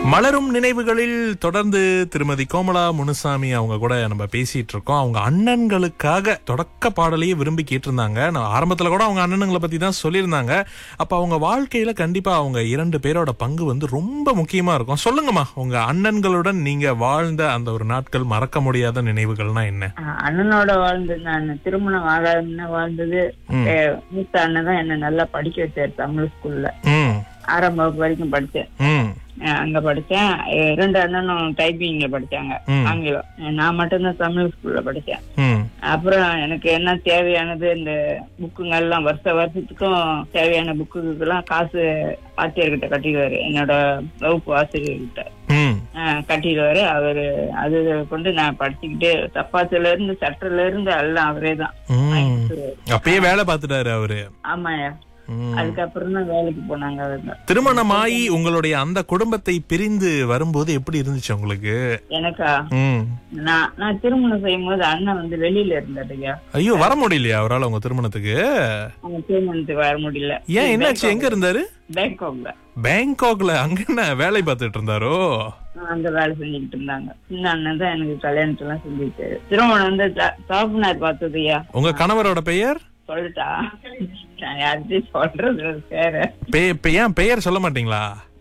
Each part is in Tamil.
மலரும் நினைவுகளில் தொடர்ந்து திருமதி கோமலா முனுசாமி அவங்க கூட நம்ம பேசிட்டு இருக்கோம் அவங்க அண்ணன்களுக்காக தொடக்க பாடலையே விரும்பி கேட்டிருந்தாங்க நான் ஆரம்பத்துல கூட அவங்க அண்ணனுங்களை பத்தி தான் சொல்லியிருந்தாங்க அப்ப அவங்க வாழ்க்கையில கண்டிப்பா அவங்க இரண்டு பேரோட பங்கு வந்து ரொம்ப முக்கியமா இருக்கும் சொல்லுங்கம்மா உங்க அண்ணன்களுடன் நீங்க வாழ்ந்த அந்த ஒரு நாட்கள் மறக்க முடியாத நினைவுகள்னா என்ன ஆஹ் அண்ணனோட வாழ்ந்து நான் திருமணம் ஆகாத வாழ்ந்தது ம். அஹ் மூத்த அண்ணன் தான் என்ன நல்லா படிக்க வச்சாரு தமிழ் ஸ்கூல்ல ம் ஆறாம் வகுப்பு வரைக்கும் படிச்சேன் ம் அஹ் அங்க படிச்சேன் அஹ் ரெண்டு அண்ணனும் டைப்பிங்ல படிச்சாங்க ம். ஆங்கிலம் அஹ் நான் மட்டும்தான் தமிழ் ஸ்கூல்ல படிச்சேன் ம் அப்புறம் எனக்கு என்ன தேவையானது இந்த புக்குங்க எல்லாம் வருஷ வருஷத்துக்கும் தேவையான புக்குக்கெல்லாம் காசு ஆசிரியர்கிட்ட கட்டிடுவாரு என்னோட வகுப்பு ஆசிரியர்கிட்ட ம் ஆஹ் கட்டிடுவாரு அவரு அது கொண்டு நான் படிச்சுக்கிட்டே தப்பாத்துல இருந்து சட்டத்துல இருந்து எல்லாம் அவரே தான் ம் அப்பயே வேலை பார்த்துட்டாரு அவரு ஆமாயா ம். அதுக்கப்புறம் தான் வேலைக்கு போனாங்க அவங்க திருமணமாயி உங்களுடைய அந்த குடும்பத்தை பிரிந்து வரும்போது எப்படி இருந்துச்சு உங்களுக்கு எனக்கா ம் நான் நான் திருமணம் செய்யும் போது அண்ணன் வந்து வெளியில இருந்தாருயா ஐயோ வர முடியலையா அவரால் உங்க திருமணத்துக்கு அவங்க திருமணத்துக்கு வர முடியல ஏன் என்னாச்சு எங்க இருந்தாரு பேங்காக்ல பேங்காக்ல அங்க என்ன வேலை பார்த்துட்டு இருந்தாரோ அந்த வேலை செஞ்சுக்கிட்டு இருந்தாங்க சின்ன அண்ணன் தான் எனக்கு கல்யாணத்தெல்லாம் செஞ்சுட்டு திருமணம் வந்து சாப்பினார் பார்த்ததுயா உங்க கணவரோட பெயர் சொல்லிட்டா நான் யார்கிட்டயும் சொல்றது பேரு பெ- பெ- ஏன் பெயர் சொல்ல மாட்டீங்களா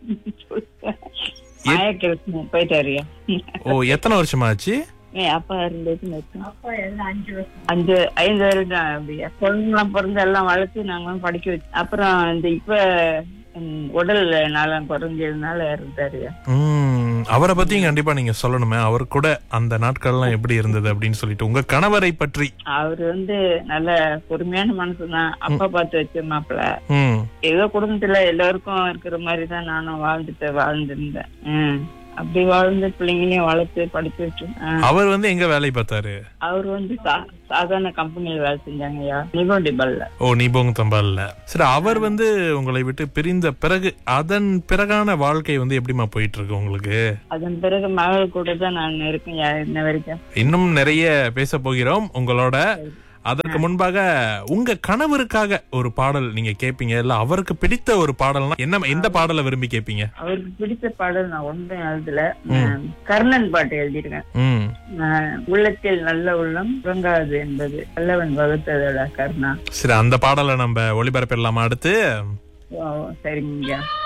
மாயா கிருஷ்ணன் போயிட்டாருயா ஓ எத்தனை வருஷமா ஆச்சு ஏன் அப்பா இருந்தது அஞ்சு ஐந்து வருடம் அப்படியா குழந்தைலாம் பிறந்து எல்லாம் வளர்த்து நாங்களும் படிக்க வச்சு அப்புறம் இந்த இப்ப ம், உடல் நலம் குறைஞ்சதுனால இருந்தாரு ம் அவரை பத்தியும் கண்டிப்பா நீங்க சொல்லணுமே அவர் கூட அந்த நாட்கள்லாம் எப்படி இருந்தது அப்படின்னு சொல்லிட்டு உங்க கணவரை பற்றி அவர் வந்து நல்ல பொறுமையான மனசுதான் அப்பா பார்த்து வச்ச மாப்பிள்ள ம் ஏதோ குடும்பத்துல எல்லாருக்கும் இருக்கிற மாதிரி தான் நானும் வாழ்ந்துட்டு வாழ்ந்திருந்தேன் ம். அப்படி வாழ்ந்து பிள்ளைங்களையும் வளர்த்து படிச்சு வச்சு ஆ. அவர் வந்து எங்க வேலை பார்த்தாரு அவர் வந்து சா- சாதாரண கம்பெனில வேலை செஞ்சாங்கய்யா நிகோண்டி பல்ல ஓ நீபோங் தம்பால்ல சரி அவர் வந்து உங்களை விட்டு பிரிந்த பிறகு அதன் பிறகான வாழ்க்கை வந்து எப்படிமா போயிட்டு இருக்கு உங்களுக்கு அதன் பிறகு மகள் கூட தான் நான் இருக்கேன் யா- இன்ன வரைக்கும் இன்னும் நிறைய பேச போகிறோம் உங்களோட அதற்கு முன்பாக உங்க கணவருக்காக ஒரு பாடல் நீங்க கேப்பீங்க இல்ல அவருக்கு பிடித்த ஒரு பாடல்னா என்ன எந்த பாடலை விரும்பி கேப்பீங்க அவருக்கு பிடிச்ச பாடல் நான் ஒன்றும் எழுதல நான் கர்ணன் பாட்டு எழுதியிருக்கேன் ம் நான் உள்ளத்தில் நல்ல உள்ளம் உறங்காது என்பது நல்லவன் வகுத்ததோட கர்ணா சரி அந்த பாடலை நம்ம ஒளிபரப்பிடலாமா அடுத்து ஓ, சரிங்க